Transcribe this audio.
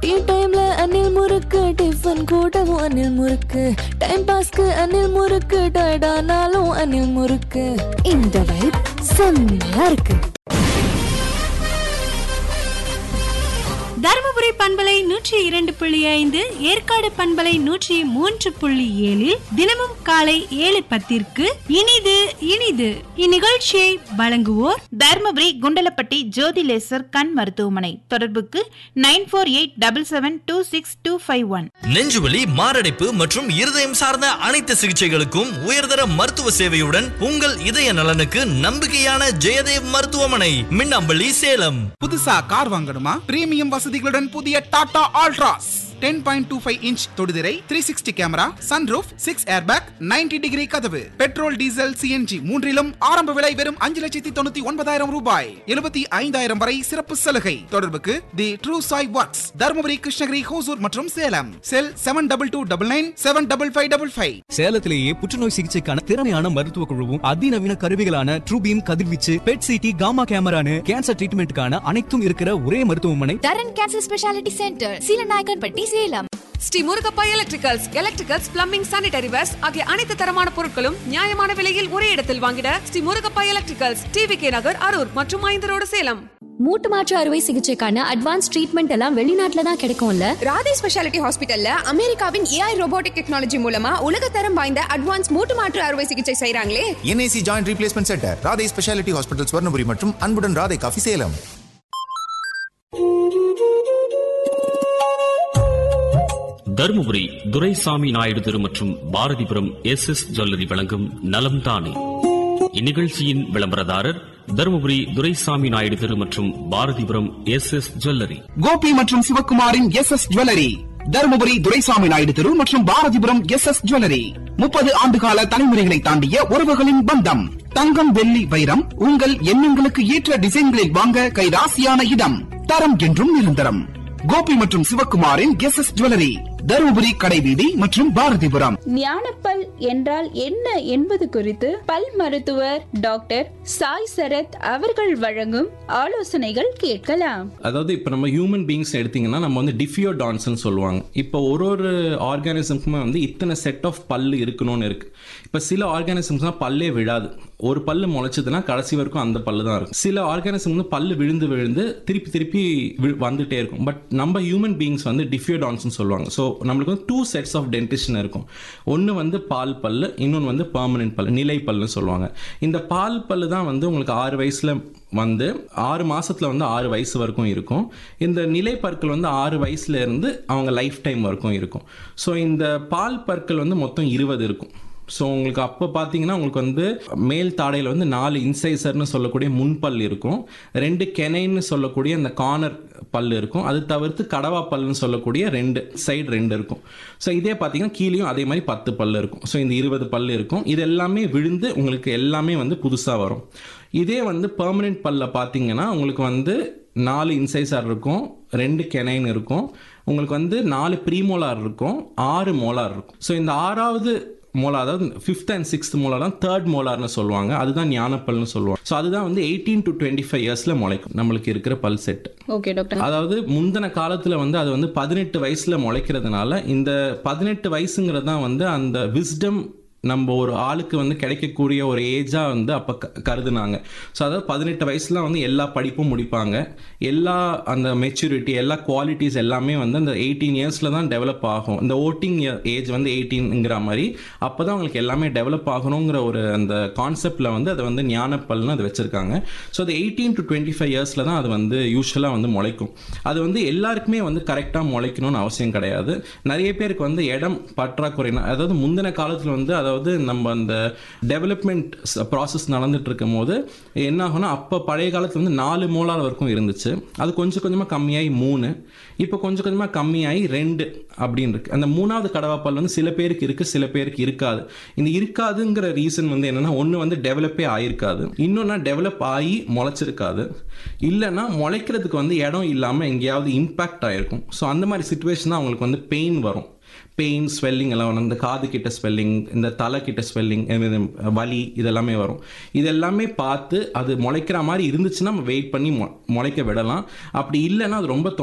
tea டைம்ல அணில் முறுக்கு tiffin கூடவும் அணில் முறுக்கு டைம் பாஸ்க்கு அணில் முறுக்கு டயர்டானாலும் அணில் முறுக்கு இந்த வைப் செம்மையா இருக்கு தருமபுரி பண்பலை நூற்றி இரண்டு புள்ளி ஐந்து ஏற்காடு பண்பலை நூற்றி மூன்று புள்ளி ஏழில் தினமும் காலை ஏழு பத்திற்கு இனிது இனிது இந்நிகழ்ச்சியை வழங்குவோர் தர்மபுரி குண்டலப்பட்டி ஜோதி லேசர் கண் மருத்துவமனை தொடர்புக்கு nine four eight double seven two six two five one நெஞ்சுவலி மாரடைப்பு மற்றும் இருதயம் சார்ந்த அனைத்து சிகிச்சைகளுக்கும் உயர்தர மருத்துவ சேவையுடன் உங்கள் இதய நலனுக்கு நம்பிக்கையான ஜெயதேவ் மருத்துவமனை மின்னம்பள்ளி சேலம் புதுசா கார் வாங்கணுமா பிரீமியம் வசதிகளுடன் புதிய Tata Altroz ten point two five inch தொடுதிரை three sixty camera sunroof six airbag 90 degree கதவு பெட்ரோல் டீசல் சிஎன்ஜி மூன்றிலும் ஆரம்ப விலை வெறும் அஞ்சு லட்சத்தி தொண்ணூத்தி ஒன்பதாயிரம் ரூபாய் எழுபத்தி ஐந்தாயிரம் வரை சிறப்பு சலுகை தொடர்புக்கு the true Sai works Dharmapuri Krishnagiri Hosur மற்றும் Salem cell seven double two double nine seven double five double five சேலத்திலேயே புற்றுநோய் சிகிச்சைக்கான திறமையான மருத்துவ குழுவும் அதிநவீன கருவிகளான ட்ரூபீம் கதிர்வீச்சு பெட் சிடி காமா கேமரானு கேன்சர் ட்ரீட்மெண்ட்டுக்கான அனைத்தும் இருக்கிற ஒரே மருத்துவமனை Dharan cancer speciality centre Seelanaickenpatti Salem Sri Murugappa electricals electricals plumbing sanitary wares ஆகிய அனைத்து தரமான பொருட்களும் நியாயமான விலையில் ஒரே இடத்தில் வாங்கிட Sri Murugappa electricals TV K Nagar Harur மற்றும் ஐந்தரோடு சேலம் மூட்டு மாற்று அறுவை சிகிச்சைக்கான அட்வான்ஸ் ட்ரீட்மெண்ட் எல்லாம் வெளிநாட்டுல தான் கிடைக்கும்ல ராதே ஸ்பெஷாலிட்டி ஹாஸ்பிட்டல்ல அமெரிக்காவின் ஏஐ ரோபோட்டிக் டெக்னாலஜி மூலமா உலகத்தரம் வாய்ந்த அட்வான்ஸ் மூட்டு மாற்று அறுவை சிகிச்சை செய்றாங்களே NIC joint replacement centre Radhai speciality hospital Swarnapuri மற்றும் அன்புடன் ராதை காஃபி சேலம் தருமபுரி துரைசாமி நாயுடு தெரு மற்றும் பாரதிபுரம் எஸ் எஸ் ஜுவல்லரி வழங்கும் நலம் தானே இந்நிகழ்ச்சியின் விளம்பரதாரர் தருமபுரி துரைசாமி நாயுடு தெரு மற்றும் Bharathipuram S S jewellery Gopi மற்றும் சிவகுமாரின் S S jewellery Dharmapuri Duraisamy Naidu தெரு மற்றும் பாரதிபுரம் எஸ் எஸ் ஜுவல்லரி முப்பது ஆண்டுகால தலைமுறைகளை தாண்டிய உறவுகளின் பந்தம் தங்கம் வெள்ளி வைரம் உங்கள் எண்ணங்களுக்கு ஏற்ற டிசைன்களில் வாங்க கைராசியான இடம் தரம் என்றும் நிரந்தரம் கோபி மற்றும் சிவகுமாரின் எஸ் எஸ் ஜுவல்லரி தருமபுரி கடைவீதி மற்றும் பாரதிபுரம் ஞானப்பல் என்றால் என்ன என்பது குறித்து பல் மருத்துவர் டாக்டர் சாய் சரத் அவர்கள் வழங்கும் ஆலோசனைகள் கேட்கலாம் அதாவது இப்போ நம்ம ஹியூமன் பீங்ஸ் எடுத்தீங்கன்னா நம்ம வந்து டிஃபியோடான்ஸ்னு சொல்லுவாங்க இப்போ ஒரு ஒரு ஆர்கானிசம்க்குமே வந்து இத்தனை செட் ஆஃப் பல்லு இருக்கணும்னு இருக்கு இப்போ சில ஆர்கானிசம்ஸ்லாம் பல்லே விழாது ஒரு பல்லு முளைச்சதுன்னா கடைசி வரைக்கும் அந்த பல்லு தான் இருக்கும் சில ஆர்கானிசம் வந்து பல்லு விழுந்து விழுந்து திருப்பி திருப்பி வி- வந்துட்டே இருக்கும் பட் நம்ம ஹியூமன் பீங்ஸ் வந்து டிஃபியோடான்ஸ்னு சொல்லுவாங்க ஸோ நம்மளுக்கு வந்து டூ செட்ஸ் ஆஃப் டென்டிஷன் இருக்கும் ஒன்று வந்து பால் பல்லு இன்னொன்று வந்து பெர்மனன்ட் பல்லு நிலை பல்லுன்னு சொல்லுவாங்க இந்த பால் பல்லு தான் வந்து உங்களுக்கு ஆறு வயசுல வந்து ஆறு மாசத்துல வந்து ஆறு வயசு வரைக்கும் இருக்கும் இந்த நிலை பற்கள் வந்து ஆறு வயசுல இருந்து அவங்க லைஃப் டைம் வரைக்கும் இருக்கும் ஸோ இந்த பால் பற்கள் வந்து மொத்தம் இருபது இருக்கும் ஸோ உங்களுக்கு அப்போ பார்த்தீங்கன்னா உங்களுக்கு வந்து மேல் தாடையில் வந்து நாலு இன்சைசர்னு சொல்லக்கூடிய முன்பல் இருக்கும் ரெண்டு கெனைன்னு சொல்லக்கூடிய அந்த கார்னர் பல் இருக்கும் அது தவிர்த்து கடவா பல்லுன்னு சொல்லக்கூடிய ரெண்டு சைடு ரெண்டு இருக்கும் ஸோ இதே பார்த்தீங்கன்னா கீழேயும் அதே மாதிரி பத்து பல் இருக்கும் ஸோ இந்த இருபது பல் இருக்கும் இது எல்லாமே விழுந்து உங்களுக்கு எல்லாமே வந்து புதுசாக வரும் இதே வந்து பெர்மனெண்ட் பல்ல பார்த்தீங்கன்னா உங்களுக்கு வந்து நாலு இன்சைசார் இருக்கும் ரெண்டு கெனைன் இருக்கும் உங்களுக்கு வந்து நாலு ப்ரீமோலார் இருக்கும் ஆறு மோலார் இருக்கும் ஸோ இந்த ஆறாவது மோலார் அதாவது ஃபிஃப்த் அண்ட் சிக்ஸ்த் மோலார் தான் தேர்ட் மோலார்னு சொல்லுவாங்க அதுதான் ஞானப்பல்னு சொல்லுவாங்க ஸோ அதுதான் வந்து எயிட்டீன் டு டுவெண்ட்டி ஃபைவ் இயர்ஸில் முளைக்கும் நம்மளுக்கு இருக்கிற பல் செட் ஓகே டாக்டர் அதாவது முந்தின காலத்துல வந்து அது வந்து பதினெட்டு வயசுல முளைக்கிறதுனால இந்த பதினெட்டு வயசுங்கிறது தான் வந்து அந்த விஸ்டம் நம்ம ஒரு ஆளுக்கு வந்து கிடைக்கக்கூடிய ஒரு ஏஜா வந்து அப்ப க- கருதுனாங்க ஸோ அதாவது பதினெட்டு வயசுல வந்து எல்லா படிப்பும் முடிப்பாங்க எல்லா அந்த மெச்சூரிட்டி எல்லா குவாலிட்டிஸ் எல்லாமே வந்து அந்த எயிட்டீன் இயர்ஸ்ல தான் டெவலப் ஆகும் இந்த ஓட்டிங் ஏஜ் வந்து எயிட்டீன்ங்கிற மாதிரி அப்பதான் அவங்களுக்கு எல்லாமே டெவலப் ஆகணுங்கிற ஒரு அந்த கான்செப்ட்ல வந்து அதை வந்து ஞானப்பல்னு அதை வச்சிருக்காங்க ஸோ அது எயிட்டீன் டு டுவெண்ட்டி ஃபைவ் இயர்ஸ்ல தான் அது வந்து யூஸ்வலாக வந்து முளைக்கும் அது வந்து எல்லாருக்குமே வந்து கரெக்டாக முளைக்கணும்னு அவசியம் கிடையாது நிறைய பேருக்கு வந்து இடம் பற்றாக்குறைனா அதாவது முந்தின காலத்தில் வந்து அதாவது நம்ம அந்த டெவலப்மெண்ட் ப்ராசஸ் நடந்துட்டு இருக்கும் போது என்ன ஆகும்னா அப்போ பழைய காலத்தில் வந்து நாலு மோலார் வரைக்கும் இருந்துச்சு அது கொஞ்சம் கொஞ்சமாக கம்மியாகி மூணு இப்போ கொஞ்சம் கொஞ்சமாக கம்மியாகி ரெண்டு அப்படின்னு இருக்கு அந்த மூணாவது கடவாப்பல் வந்து சில பேருக்கு இருக்கு சில பேருக்கு இருக்காது இந்த இருக்காதுங்கிற ரீசன் வந்து என்னன்னா ஒன்று வந்து டெவலப்பே ஆயிருக்காது இன்னொன்னா டெவலப் ஆகி முளைச்சிருக்காது இல்லைன்னா முளைக்கிறதுக்கு வந்து இடம் இல்லாமல் எங்கேயாவது இம்பாக்ட் ஆயிருக்கும் ஸோ அந்த மாதிரி சுச்சுவேஷன் தான் அவங்களுக்கு வந்து பெயின் வரும் பெயின் ஸ்வெல்லிங் எல்லாம் வரும் இந்த காது கிட்ட ஸ்வெல்லிங் இந்த தலை கிட்ட ஸ்வெல்லிங் வலி இதெல்லாமே வரும் இதெல்லாமே பார்த்து அது முளைக்கிற மாதிரி இருந்துச்சுன்னா நம்ம வெயிட் பண்ணி மொ- முளைக்க விடலாம் அப்படி இல்லைன்னா அது ரொம்ப